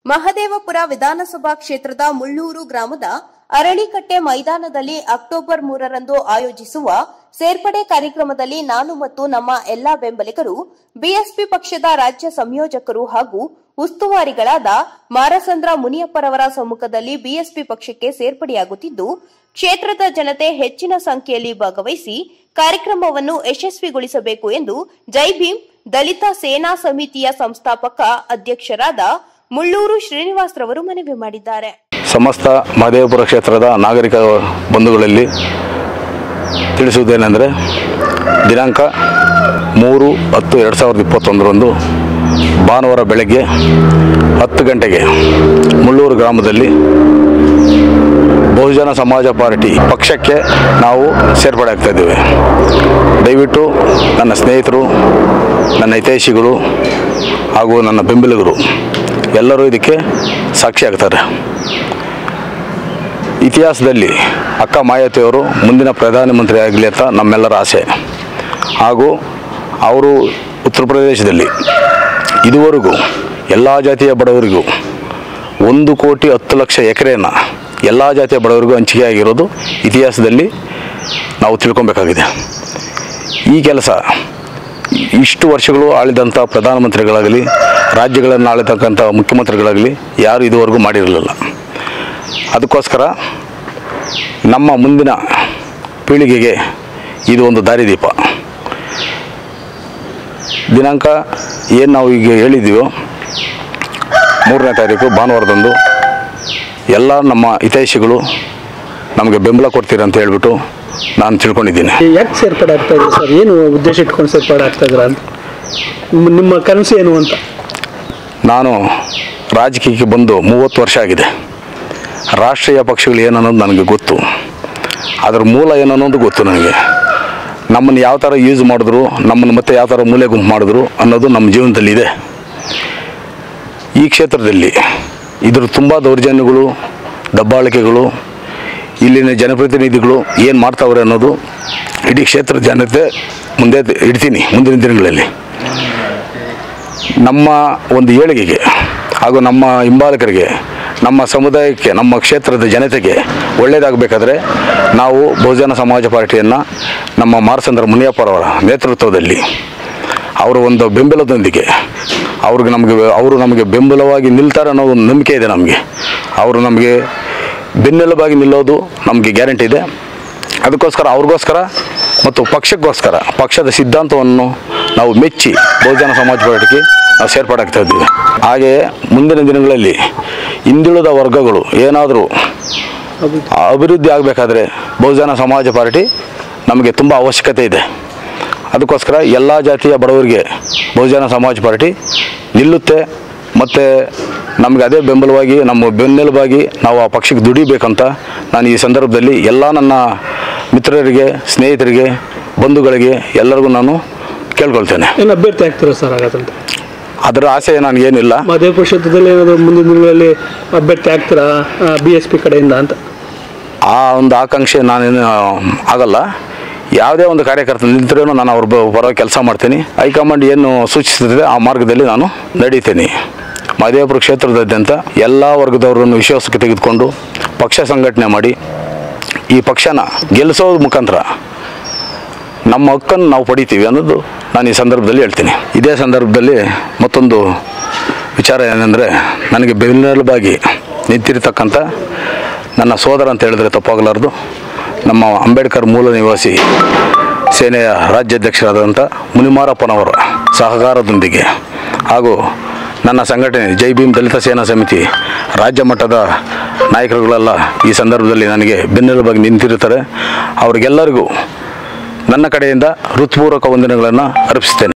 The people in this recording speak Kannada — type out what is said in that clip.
ಮಹದೇವಪುರ ವಿಧಾನಸಭಾ ಕ್ಷೇತ್ರದ ಮುಳ್ಳೂರು ಗ್ರಾಮದ ಅರಳಿಕಟ್ಟೆ ಮೈದಾನದಲ್ಲಿ ಅಕ್ಟೋಬರ್ ಮೂರರಂದು ಆಯೋಜಿಸುವ ಸೇರ್ಪಡೆ ಕಾರ್ಯಕ್ರಮದಲ್ಲಿ ನಾನು ಮತ್ತು ನಮ್ಮ ಎಲ್ಲಾ ಬೆಂಬಲಿಗರು ಬಿಎಸ್ಪಿ ಪಕ್ಷದ ರಾಜ್ಯ ಸಂಯೋಜಕರು ಹಾಗೂ ಉಸ್ತುವಾರಿಗಳಾದ ಮಾರಸಂದ್ರ ಮುನಿಯಪ್ಪರವರ ಸಮ್ಮುಖದಲ್ಲಿ ಬಿಎಸ್ಪಿ ಪಕ್ಷಕ್ಕೆ ಸೇರ್ಪಡೆಯಾಗುತ್ತಿದ್ದು ಕ್ಷೇತ್ರದ ಜನತೆ ಹೆಚ್ಚಿನ ಸಂಖ್ಯೆಯಲ್ಲಿ ಭಾಗವಹಿಸಿ ಕಾರ್ಯಕ್ರಮವನ್ನು ಯಶಸ್ವಿಗೊಳಿಸಬೇಕು ಎಂದು ಜೈ ಭೀಮ್ ದಲಿತ ಸೇನಾ ಸಮಿತಿಯ ಸಂಸ್ಥಾಪಕ ಅಧ್ಯಕ್ಷರಾದ ಮುಳ್ಳೂರು ಶ್ರೀನಿವಾಸ್ ರವರು ಮನವಿ ಮಾಡಿದ್ದಾರೆ ಸಮಸ್ತ ಮಹದೇವಪುರ ಕ್ಷೇತ್ರದ ನಾಗರಿಕ ಬಂಧುಗಳಲ್ಲಿ ತಿಳಿಸುವುದೇನೆಂದರೆ ದಿನಾಂಕ ಮೂರು ಹತ್ತು ಎರಡು ಸಾವಿರದ ಇಪ್ಪತ್ತೊಂದರಂದು ಭಾನುವಾರ ಬೆಳಗ್ಗೆ ಹತ್ತು ಗಂಟೆಗೆ ಮುಳ್ಳೂರು ಗ್ರಾಮದಲ್ಲಿ ಬಹುಜನ ಸಮಾಜ ಪಾರ್ಟಿ ಪಕ್ಷಕ್ಕೆ ನಾವು ಸೇರ್ಪಡೆ ಆಗ್ತಾ ಇದ್ದೇವೆ ದಯವಿಟ್ಟು ನನ್ನ ಸ್ನೇಹಿತರು ನನ್ನ ಹಿತೈಷಿಗಳು ಹಾಗೂ ನನ್ನ ಬೆಂಬಲಿಗರು ಎಲ್ಲರೂ ಇದಕ್ಕೆ ಸಾಕ್ಷಿ ಆಗ್ತಾರೆ ಇತಿಹಾಸದಲ್ಲಿ ಅಕ್ಕ ಮಾಯಾವತಿಯವರು ಮುಂದಿನ ಪ್ರಧಾನಮಂತ್ರಿ ಆಗಲಿ ಅಂತ ನಮ್ಮೆಲ್ಲರ ಆಸೆ ಹಾಗೂ ಅವರು ಉತ್ತರ ಪ್ರದೇಶದಲ್ಲಿ ಇದುವರೆಗೂ ಎಲ್ಲ ಜಾತಿಯ ಬಡವರಿಗೂ ಒಂದು ಕೋಟಿ ಹತ್ತು ಲಕ್ಷ ಎಕರೆಯನ್ನು ಎಲ್ಲ ಜಾತಿಯ ಬಡವರಿಗೂ ಹಂಚಿಕೆ ಆಗಿರೋದು ಇತಿಹಾಸದಲ್ಲಿ ನಾವು ತಿಳ್ಕೊಬೇಕಾಗಿದೆ ಈ ಕೆಲಸ ಇಷ್ಟು ವರ್ಷಗಳು ಆಳಿದಂಥ ಪ್ರಧಾನಮಂತ್ರಿಗಳಾಗಲಿ ರಾಜ್ಯಗಳನ್ನು ಆಳಿತಕ್ಕಂಥ ಮುಖ್ಯಮಂತ್ರಿಗಳಾಗಲಿ ಯಾರು ಇದುವರೆಗೂ ಮಾಡಿರಲಿಲ್ಲ ಅದಕ್ಕೋಸ್ಕರ ನಮ್ಮ ಮುಂದಿನ ಪೀಳಿಗೆಗೆ ಇದು ಒಂದು ದಾರಿದೀಪ ದಿನಾಂಕ ಏನು ನಾವು ಈಗ ಹೇಳಿದ್ದೀವೋ ಮೂರನೇ ತಾರೀಕು ಭಾನುವಾರದಂದು ಎಲ್ಲ ನಮ್ಮ ಹಿತೈಷಿಗಳು ನಮಗೆ ಬೆಂಬಲ ಕೊಡ್ತೀರಿ ಅಂತ ಹೇಳ್ಬಿಟ್ಟು ನಾನು ತಿಳ್ಕೊಂಡಿದ್ದೀನಿ ಯಾಕೆ ಸೇರ್ಪಡೆ ಆಗ್ತಾ ಇದೆ ಸರ್ ಏನು ಉದ್ದೇಶ ಇಟ್ಕೊಂಡು ಸೇರ್ಪಡೆ ಆಗ್ತಾ ಇದ್ದೀರಾ ಅಂತ ನಿಮ್ಮ- ನಿಮ್ಮ ಕನಸು ಏನು ಅಂತ ನಾನು ರಾಜಕೀಯಕ್ಕೆ ಬಂದು ಮೂವತ್ತು ವರ್ಷ ಆಗಿದೆ ರಾಷ್ಟ್ರೀಯ ಪಕ್ಷಗಳು ಏನನ್ನೋದು ನನಗೆ ಗೊತ್ತು ಅದರ ಮೂಲ ಏನನ್ನೋದು ಗೊತ್ತು ನನಗೆ ನಮ್ಮನ್ನು ಯಾವ ಥರ ಯೂಸ್ ಮಾಡಿದ್ರು ನಮ್ಮನ್ನು ಮತ್ತೆ ಯಾವ ಥರ ಮೂಲೆ ಗುಂಪು ಮಾಡಿದ್ರು ಅನ್ನೋದು ನಮ್ಮ ಜೀವನದಲ್ಲಿ ಇದೆ ಈ ಕ್ಷೇತ್ರದಲ್ಲಿ ಇದ್ರ ತುಂಬ ದೌರ್ಜನ್ಯಗಳು ದಬ್ಬಾಳಿಕೆಗಳು ಇಲ್ಲಿನ ಜನಪ್ರತಿನಿಧಿಗಳು ಏನು ಮಾಡ್ತಾವ್ರೆ ಅನ್ನೋದು ಇಡೀ ಕ್ಷೇತ್ರದ ಜನತೆ ಮುಂದೆ ಇಡ್ತೀನಿ ಮುಂದಿನ ದಿನಗಳಲ್ಲಿ ನಮ್ಮ ಒಂದು ಏಳಿಗೆಗೆ ಹಾಗೂ ನಮ್ಮ ಹಿಂಬಾಲಕರಿಗೆ ನಮ್ಮ ಸಮುದಾಯಕ್ಕೆ ನಮ್ಮ ಕ್ಷೇತ್ರದ ಜನತೆಗೆ ಒಳ್ಳೆಯದಾಗಬೇಕಾದ್ರೆ ನಾವು ಬಹುಜನ ಸಮಾಜ ಪಾರ್ಟಿಯನ್ನು ನಮ್ಮ ಮಾರಸಂದ್ರ ಮುನಿಯಪ್ಪರವರ ನೇತೃತ್ವದಲ್ಲಿ ಅವರ ಒಂದು ಬೆಂಬಲದೊಂದಿಗೆ ಅವ್ರಿಗೆ ನಮಗೆ ಅವರು ನಮಗೆ ಬೆಂಬಲವಾಗಿ ನಿಲ್ತಾರೆ ಅನ್ನೋ ಒಂದು ನಂಬಿಕೆ ಇದೆ ನಮಗೆ ಅವರು ನಮಗೆ ಬೆನ್ನೆಲುಬಾಗಿ ನಿಲ್ಲೋದು ನಮಗೆ ಗ್ಯಾರಂಟಿ ಇದೆ ಅದಕ್ಕೋಸ್ಕರ ಅವ್ರಿಗೋಸ್ಕರ ಮತ್ತು ಪಕ್ಷಕ್ಕೋಸ್ಕರ ಪಕ್ಷದ ಸಿದ್ಧಾಂತವನ್ನು ನಾವು ಮೆಚ್ಚಿ ಬಹುಜನ ಸಮಾಜ ಪಾರ್ಟಿಗೆ ನಾವು ಸೇರ್ಪಡೆ ಆಗ್ತಾ ಇದ್ದೀವಿ ಹಾಗೆಯೇ ಮುಂದಿನ ದಿನಗಳಲ್ಲಿ ಹಿಂದುಳಿದ ವರ್ಗಗಳು ಏನಾದರೂ ಅಭಿವೃದ್ಧಿ ಆಗಬೇಕಾದ್ರೆ ಬಹುಜನ ಸಮಾಜ ಪಾರ್ಟಿ ನಮಗೆ ತುಂಬ ಅವಶ್ಯಕತೆ ಇದೆ ಅದಕ್ಕೋಸ್ಕರ ಎಲ್ಲ ಜಾತಿಯ ಬಡವರಿಗೆ ಬಹುಜನ ಸಮಾಜ ಪಾರ್ಟಿ ನಿಲ್ಲುತ್ತೆ ಮತ್ತು ನಮಗೆ ಅದೇ ಬೆಂಬಲವಾಗಿ ನಮ್ಮ ಬೆನ್ನೆಲುಬಾಗಿ ನಾವು ಆ ಪಕ್ಷಕ್ಕೆ ದುಡಿಬೇಕಂತ ನಾನು ಈ ಸಂದರ್ಭದಲ್ಲಿ ಎಲ್ಲ ನನ್ನ ಮಿತ್ರರಿಗೆ ಸ್ನೇಹಿತರಿಗೆ ಬಂಧುಗಳಿಗೆ ಎಲ್ಲರಿಗೂ ನಾನು ಕೇಳ್ಕೊಳ್ತೇನೆ ಏನು ಅಭ್ಯರ್ಥಿ ಆಗ್ತೀರಾ ಸರ್ ಹಾಗಾದಂತ ಅದರ ಆಸೆ ನನಗೇನಿಲ್ಲ ಮಹದೇವಪುರ ಕ್ಷೇತ್ರದಲ್ಲಿ ಏನಾದರೂ ಮುಂದಿನ ದಿನಗಳಲ್ಲಿ ಅಭ್ಯರ್ಥಿ ಆಗ್ತೀರಾ ಬಿ ಎಸ್ ಪಿ ಕಡೆಯಿಂದ ಅಂತ ಆ ಒಂದು ಆಕಾಂಕ್ಷೆ ನಾನೇನು ಆಗಲ್ಲ ಯಾವುದೇ ಒಂದು ಕಾರ್ಯಕರ್ತ ನಿಂತರೂ ನಾನು ಅವ್ರ ಬ- ಪರವಾಗಿ ಕೆಲಸ ಮಾಡ್ತೀನಿ ಹೈಕಮಾಂಡ್ ಏನು ಸೂಚಿಸುತ್ತದೆ ಆ ಮಾರ್ಗದಲ್ಲಿ ನಾನು ನಡೀತೀನಿ ಮಹದೇವಪುರ ಕ್ಷೇತ್ರದಾದ್ಯಂತ ಎಲ್ಲ ವರ್ಗದವರನ್ನು ವಿಶ್ವಾಸಕ್ಕೆ ತೆಗೆದುಕೊಂಡು ಪಕ್ಷ ಸಂಘಟನೆ ಮಾಡಿ ಈ ಪಕ್ಷನ ಗೆಲ್ಲಿಸೋದ್ರ ಮುಖಾಂತರ ನಮ್ಮ ಹಕ್ಕನ್ನು ನಾವು ಪಡಿತೀವಿ ಅನ್ನೋದು ನಾನು ಈ ಸಂದರ್ಭದಲ್ಲಿ ಹೇಳ್ತೀನಿ ಇದೇ ಸಂದರ್ಭದಲ್ಲಿ ಮತ್ತೊಂದು ವಿಚಾರ ಏನೆಂದರೆ ನನಗೆ ಬೆನ್ನೆಲುಬಾಗಿ ನಿಂತಿರತಕ್ಕಂಥ ನನ್ನ ಸೋದರ ಅಂತ ಹೇಳಿದ್ರೆ ತಪ್ಪಾಗಲಾರ್ದು ನಮ್ಮ ಅಂಬೇಡ್ಕರ್ ಮೂಲ ನಿವಾಸಿ ಸೇನೆಯ ರಾಜ್ಯಾಧ್ಯಕ್ಷರಾದಂಥ ಮುನಿಮಾರಪ್ಪನವರ ಸಹಕಾರದೊಂದಿಗೆ ಹಾಗೂ ನನ್ನ ಸಂಘಟನೆ ಜೈ ಭೀಮ್ ದಲಿತ ಸೇನಾ ಸಮಿತಿ ರಾಜ್ಯ ಮಟ್ಟದ ನಾಯಕರುಗಳೆಲ್ಲ ಈ ಸಂದರ್ಭದಲ್ಲಿ ನನಗೆ ಬೆನ್ನೆಲುಬಾಗಿ ನಿಂತಿರುತ್ತಾರೆ ಅವರಿಗೆಲ್ಲರಿಗೂ ನನ್ನ ಕಡೆಯಿಂದ ಹೃತ್ಪೂರ್ವಕ ವಂದನೆಗಳನ್ನು ಅರ್ಪಿಸ್ತೇನೆ